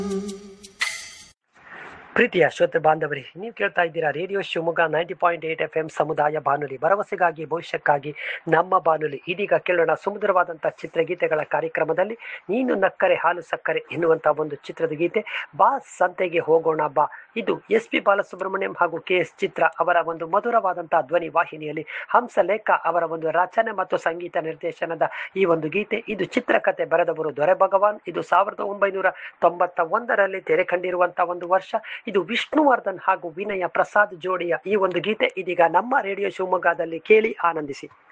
ಪ್ರೀತಿಯ ಶ್ರೋತೃ ಬಾಂಧವರಿ ನೀವು ಕೇಳ್ತಾ ಇದ್ದೀರಾ radio Shivamogga ninety point eight F M ಸಮುದಾಯ ಬಾನುಲಿ ಭರವಸೆಗಾಗಿ ಭವಿಷ್ಯಕ್ಕಾಗಿ ನಮ್ಮ ಬಾನುಲಿ ಇದೀಗ ಕೇಳೋಣ ಸುಮಧುರವಾದಂಥ ಚಿತ್ರಗೀತೆಗಳ ಕಾರ್ಯಕ್ರಮದಲ್ಲಿ ನೀನು ನಕ್ಕರೆ ಹಾಲು ಸಕ್ಕರೆ ಎನ್ನುವಂಥ ಒಂದು ಚಿತ್ರದ ಗೀತೆ ಬಾ ಸಂತೆಗೆ ಹೋಗೋಣ ಬಾ ಇದು ಎಸ್ ಪಿ ಬಾಲಸುಬ್ರಹ್ಮಣ್ಯಂ ಹಾಗೂ ಕೆ ಎಸ್ ಚಿತ್ರ ಅವರ ಒಂದು ಮಧುರವಾದಂತಹ ಧ್ವನಿ ವಾಹಿನಿಯಲ್ಲಿ ಹಂಸಲೇಖ ಅವರ ಒಂದು ರಚನೆ ಮತ್ತು ಸಂಗೀತ ನಿರ್ದೇಶನದ ಈ ಒಂದು ಗೀತೆ ಇದು ಚಿತ್ರಕಥೆ ಬರೆದವರು ದೊರೆ ಭಗವಾನ್ ಇದು ಸಾವಿರದ ಒಂಬೈನೂರ ತೊಂಬತ್ತ ಒಂದರಲ್ಲಿ ತೆರೆ ಕಂಡಿರುವಂತಹ ಒಂದು ವರ್ಷ ಇದು ವಿಷ್ಣುವರ್ಧನ್ ಹಾಗೂ ವಿನಯ ಪ್ರಸಾದ್ ಜೋಡಿಯ ಈ ಒಂದು ಗೀತೆ ಇದೀಗ ನಮ್ಮ ರೇಡಿಯೋ ಶಿವಮೊಗ್ಗದಲ್ಲಿ ಕೇಳಿ ಆನಂದಿಸಿ